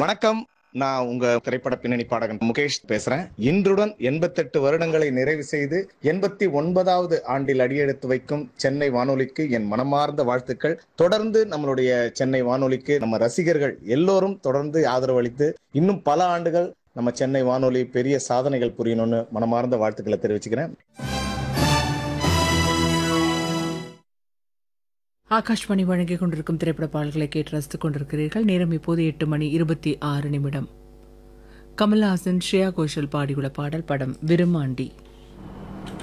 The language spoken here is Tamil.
வணக்கம் நான் உங்க திரைப்பட பின்னணி பாடகன் முகேஷ் பேசுறேன் இன்றுடன் எண்பத்தெட்டு வருடங்களை நிறைவு செய்து எண்பத்தி ஒன்பதாவது ஆண்டில் அடியெடுத்து வைக்கும் சென்னை வானொலிக்கு என் மனமார்ந்த வாழ்த்துக்கள் தொடர்ந்து நம்மளுடைய சென்னை வானொலிக்கு நம்ம ரசிகர்கள் எல்லோரும் தொடர்ந்து ஆதரவு அளித்து இன்னும் பல ஆண்டுகள் நம்ம சென்னை வானொலி பெரிய சாதனைகள் புரியணும்னு மனமார்ந்த வாழ்த்துக்களை தெரிவிச்சுக்கிறேன் ஆகாஷ்வாணி வழங்கிக் கொண்டிருக்கும் திரைப்பட பாடல்களை கேட்டு ரசித்துக் கொண்டிருக்கிறீர்கள் நேரம் இப்போது எட்டு மணி இருபத்தி ஆறு நிமிடம் கமல்ஹாசன் ஸ்ரேயா கோஷல் பாடியுள்ள பாடல் படம் விருமாண்டி